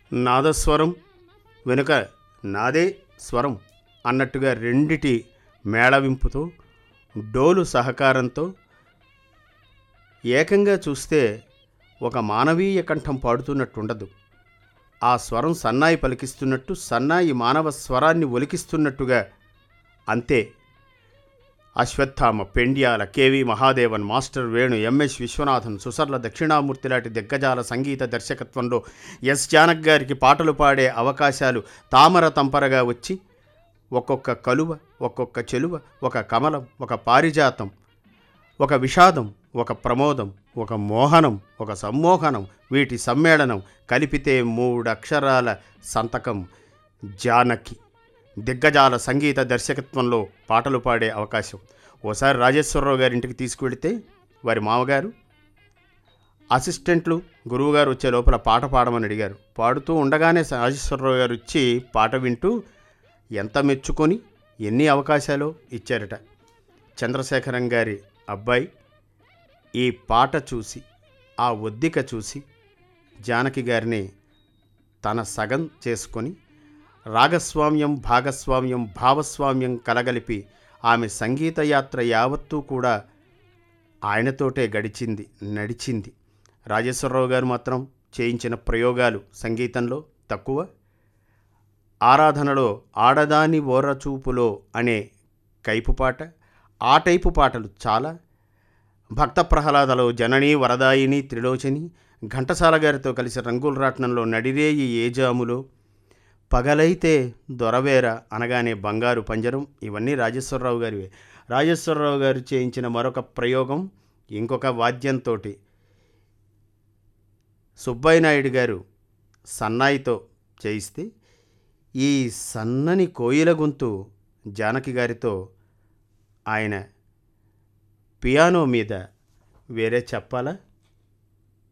నాదస్వరం వెనుక నాదే స్వరం అన్నట్టుగా రెండిటి మేళవింపుతో డోలు సహకారంతో ఏకంగా చూస్తే ఒక మానవీయ కంఠం పాడుతున్నట్టుండదు ఆ స్వరం సన్నాయి పలికిస్తున్నట్టు సన్నాయి మానవ స్వరాన్ని ఒలికిస్తున్నట్టుగా అంతే Ashwatthama Pendyala K V Mahadevan master Venu M S Viswanathan Susarla Dakshinamurthy లాంటి దిగ్గజాల సంగీత దర్శకత్వంలో ఎస్ జానక్ గారికి పాటలు పాడే అవకాశాలు తామర తంపరగా వచ్చి ఒక్కొక్క కలువ ఒక్కొక్క చెలువ ఒక కమలం ఒక పారిజాతం ఒక విషాదం ఒక ప్రమోదం ఒక మోహనం ఒక సమ్మోహనం వీటి సమ్మేళనం కలిపితే మూడక్షరాల సంతకం జానకి దిగ్గజాల సంగీత దర్శకత్వంలో పాటలు పాడే అవకాశం ఓసారి రాజేశ్వరరావు గారి ఇంటికి తీసుకువెళితే వారి మామగారు అసిస్టెంట్లు గురువుగారు వచ్చే లోపల పాట పాడమని అడిగారు పాడుతూ ఉండగానే రాజేశ్వరరావు గారు వచ్చి పాట వింటూ ఎంత మెచ్చుకొని ఎన్ని అవకాశాలు ఇచ్చారట చంద్రశేఖరం గారి అబ్బాయి ఈ పాట చూసి ఆ ఒద్దిక చూసి జానకి గారిని తన సగం చేసుకొని రాగస్వామ్యం భాగస్వామ్యం భావస్వామ్యం కలగలిపి ఆమె సంగీత యాత్ర యావత్తూ కూడా ఆయనతోటే గడిచింది నడిచింది రాజేశ్వరరావు గారు మాత్రం చేయించిన ప్రయోగాలు సంగీతంలో తక్కువ ఆరాధనలో ఆడదాని ఓర్రచూపులో అనే కైపు పాట ఆ టైపు పాటలు చాలా భక్త ప్రహ్లాదలో జనని వరదాయిని త్రిలోచని ఘంటసాల గారితో కలిసి రంగుల రాట్నంలో నడిరేయి ఏజాములో పగలైతే దొరవేర అనగానే బంగారు పంజరం ఇవన్నీ రాజేశ్వరరావు గారివే రాజేశ్వరరావు గారు చేయించిన మరొక ప్రయోగం ఇంకొక వాద్యంతో సుబ్బయ్య నాయుడు గారు సన్నాయితో చేయిస్తే ఈ సన్నని కోయిల గొంతు జానకి గారితో ఆయన పియానో మీద వేరే చెప్పాలా